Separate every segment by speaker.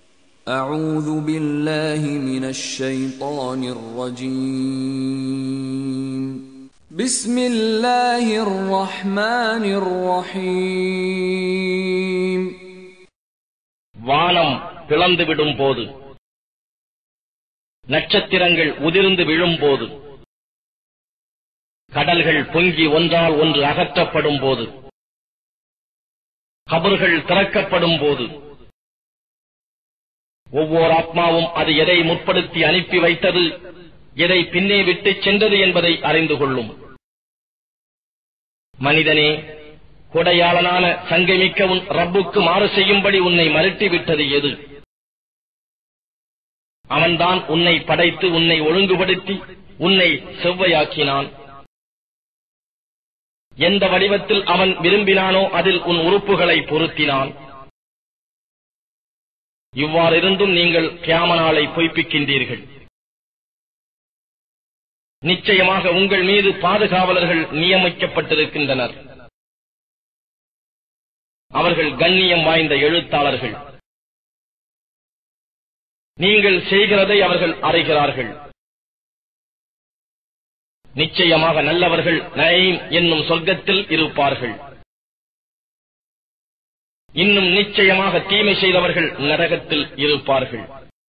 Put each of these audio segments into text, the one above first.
Speaker 1: أعوذ بالله من الشيطان الرجيم بسم الله الرحمن الرحيم
Speaker 2: வானம் பிளந்து விடும் போது நட்சத்திரங்கள் உதிர்ந்து விழும்போது கடல்கள் பொங்கி ஒன்றால் ஒன்று அகற்றப்படும் போது கபர்கள் திறக்கப்படும் போது ஒவ்வொரு ஆத்மாவும் அது எதை முற்படுத்தி அனுப்பி வைத்தது எதை பின்னே விட்டுச் சென்றது என்பதை அறிந்து கொள்ளும் மனிதனே கொடையாளனான சங்கமிக்க உன் ரப்புக்கு மாறு செய்யும்படி உன்னை மறுட்டி விட்டது எது அவன்தான் உன்னை படைத்து உன்னை ஒழுங்குபடுத்தி உன்னை செவ்வையாக்கினான் எந்த வடிவத்தில் அவன் விரும்பினானோ அதில் உன் உறுப்புகளை பொருத்தினான் இவ்வாறிருந்தும் நீங்கள் கியாமனாலை பொய்ப்பிக்கின்றீர்கள் நிச்சயமாக உங்கள் மீது பாதுகாவலர்கள் நியமிக்கப்பட்டிருக்கின்றனர் அவர்கள் கண்ணியம் வாய்ந்த எழுத்தாளர்கள் நீங்கள் செய்கிறதை அவர்கள் அறிகிறார்கள் நிச்சயமாக நல்லவர்கள் நயீம் என்னும் சொர்க்கத்தில் இருப்பார்கள் இன்னும் நிச்சயமாக தீமை செய்தவர்கள் நரகத்தில் இருப்பார்கள்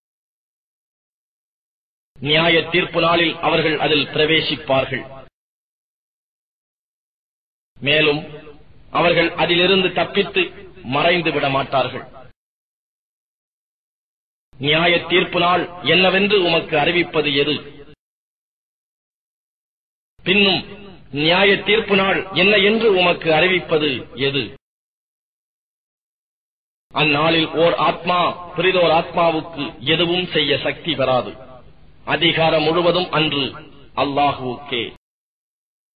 Speaker 2: நியாய தீர்ப்பு நாளில் அவர்கள் அதில் பிரவேசிப்பார்கள் மேலும் அவர்கள் அதிலிருந்து தப்பித்து மறைந்து விட மாட்டார்கள் நியாய தீர்ப்பு நாள் என்னவென்று உமக்கு அறிவிப்பது எது பின்னும் நியாய தீர்ப்பு நாள் என்ன என்று உமக்கு அறிவிப்பது எது அந்நாளில் ஓர் ஆத்மா பிரிதோர் ஆத்மாவுக்கு எதுவும் செய்ய சக்தி பெறாது அதிகாரம் முழுவதும் அன்று அல்லாஹுவுக்கே